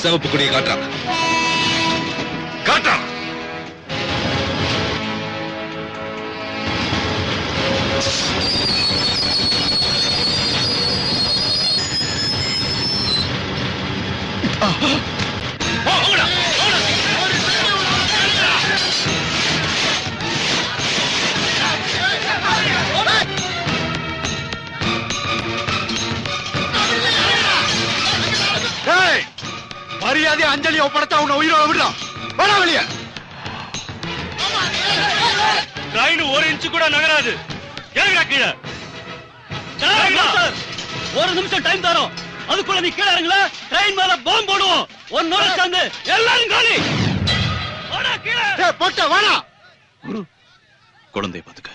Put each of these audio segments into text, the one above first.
சிவப்பு கொடியை காட்டுறான் காட்டுறான் ஏய் மரியாதை அஞ்சலி ஒப்படைத்தா உன்னை உயிரோட விடுறான் வேணா வெளியே ட்ரெயின் ஒரு இன்ச்சு கூட நகராது இறங்குடா கீழே ஒரு நிமிஷம் டைம் தரோம் அதுக்குள்ள நீ கீழே இறங்கல ட்ரெயின் மேல பாம்பு போடுவோம் ஒரு நூறு சேர்ந்து எல்லாரும் காலி வாடா கீழே ஏய் போட்ட வேணா குழந்தைய பாத்துக்க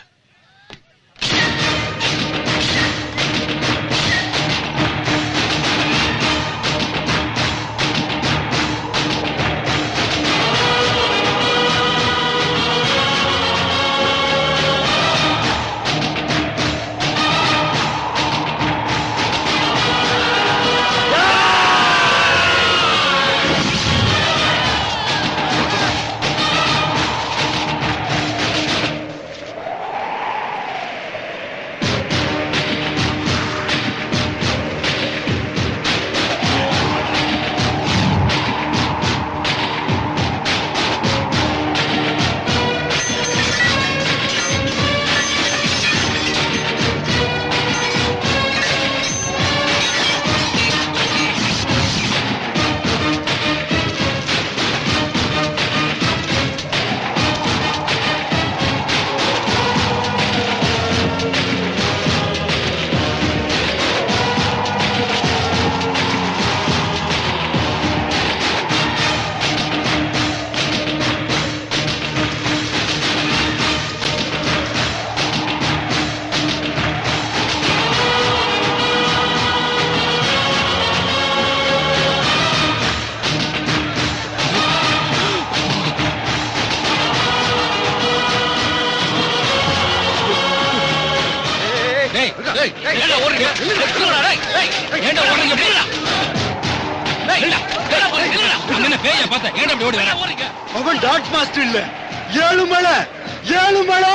ஏண்டா ஓடுறீங்க நில்லுடா, டேய், டேய், ஏண்டா ஓடுறீங்க நில்லுடா. டேய், நில்லுடா, ஏண்டா ஓடுறீங்க, நில்லுடா. அங்க என்ன பேயா பார்த்தா ஏண்டா அப்படி ஓடி வர ஓடுறீங்க அவன் டாட் மாஸ்டர் இல்ல ஏழு மலை ஏழு மலை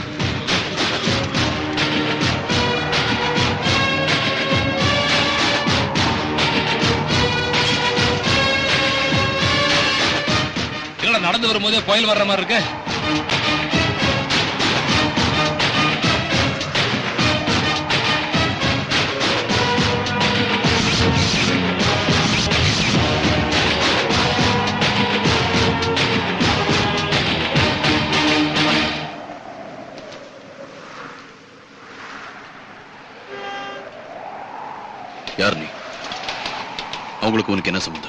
இல்ல நடந்து வரும்போதே புயல் வர்ற மாதிரி இருக்கு யார் நீ அவங்களுக்கு உனக்கு என்ன சம்பந்தம்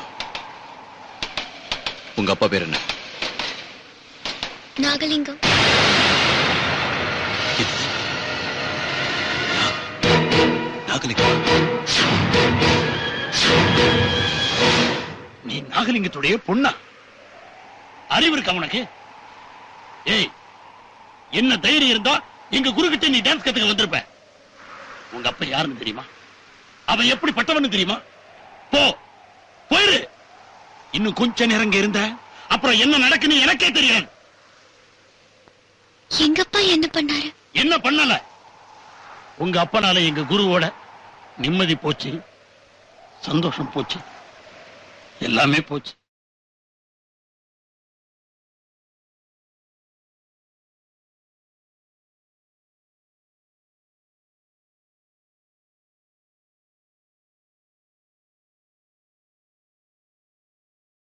உங்க அப்பா பேர் என்ன நாகலிங்கம் நாகலிங்கம் நீ நாகலிங்கத்துடைய பொண்ணா அறிவு இருக்கா உனக்கு ஏய் என்ன தைரியம் இருந்தா எங்க குரு கிட்ட நீ டான்ஸ் கத்துக்க வந்திருப்ப உங்க அப்பா யாருன்னு தெரியுமா அவன் எப்படி பட்டவன்னு தெரியுமா போ போயிரு இன்னும் கொஞ்ச நேரம் இங்க இருந்த அப்புறம் என்ன நடக்குன்னு எனக்கே தெரியாது எங்கப்பா என்ன பண்ணாரு என்ன பண்ணல உங்க அப்பனால எங்க குருவோட நிம்மதி போச்சு சந்தோஷம் போச்சு எல்லாமே போச்சு